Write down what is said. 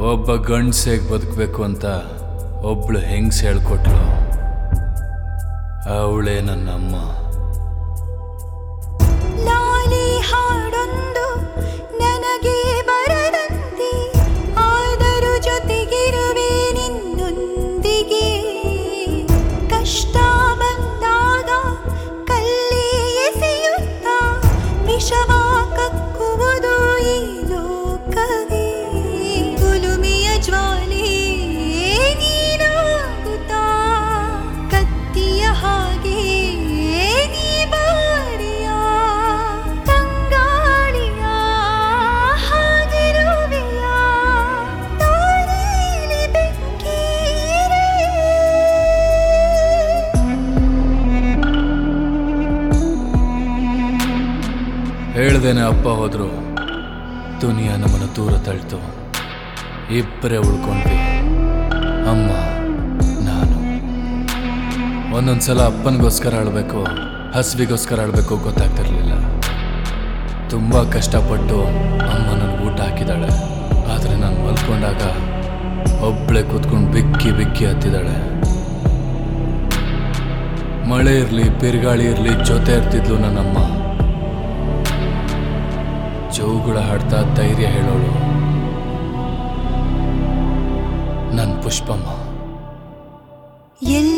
ಒಬ್ಬ ಗಂಡ್ಸೇಗ್ ಬದುಕಬೇಕು ಅಂತ ಒಬ್ಳು ಹೆಂಗ್ಸ್ ಹೇಳ್ಕೊಟ್ಲು ಅವಳೇ ನನ್ನಮ್ಮ ಲಾಲಿ ಹಾಡೊಂದು ನನಗೆ ಬರದಂತೆ ಆದರೂ ಜೊತೆಗಿರುವೆ ನಿನ್ನೊಂದಿಗೆ ಕಷ್ಟ ಬಂದಾಗ ಕಲ್ಲಿ ಎಸೆಯುತ್ತ ವಿಷವ ಕಕ್ಕುವುದು ಈ ಲೋಕವೇ ಕುಲುಮೆಯ ಜ್ವಾಲೆ ನೀನಾಗುತ್ತಾ ಕತ್ತಿಯ ಹಾಗೆ ನೀ ಬಾರಿಯ ತಂಗಾಳಿಯ ಹಾಗಿರುವೆಯ ದಾರಿಲಿ ಬೆಂಕಿಯಿರೆ ಹೇಳ್ದೇನೆ ಅಪ್ಪ ಹೋದ್ರು ದುನಿಯಾ ನಮ್ಮನ್ನ ದೂರ ತಳ್ತು ಇಬ್ಬರೇ ಉಳ್ಕೊಂಡ್ವಿ ಅಮ್ಮ ನಾನು ಒಂದೊಂದ್ಸಲ ಅಪ್ಪನಿಗೋಸ್ಕರ ಅಳ್ಬೇಕು ಹಸ್ವಿಗೋಸ್ಕರ ಅಳ್ಬೇಕು ಗೊತ್ತಾಗ್ತಿರ್ಲಿಲ್ಲ ತುಂಬ ಕಷ್ಟಪಟ್ಟು ಅಮ್ಮ ನನಗೆ ಊಟ ಹಾಕಿದಾಳೆ ಆದರೆ ನಾನು ಮಲ್ಕೊಂಡಾಗ ಒಬ್ಬಳೆ ಕೂತ್ಕೊಂಡು ಬಿಕ್ಕಿ ಬಿಕ್ಕಿ ಹತ್ತಿದಾಳೆ ಮಳೆ ಇರಲಿ ಬಿರುಗಾಳಿ ಇರಲಿ ಜೊತೆ ಇರ್ತಿದ್ಲು ನನ್ನಮ್ಮ ಜೋಗುಳ ಹಾಡ್ತಾ ಧೈರ್ಯ ಹೇಳೋಳು ನನ್ನ ಪುಷ್ಪಮ್ಮ ಎಲ್ಲ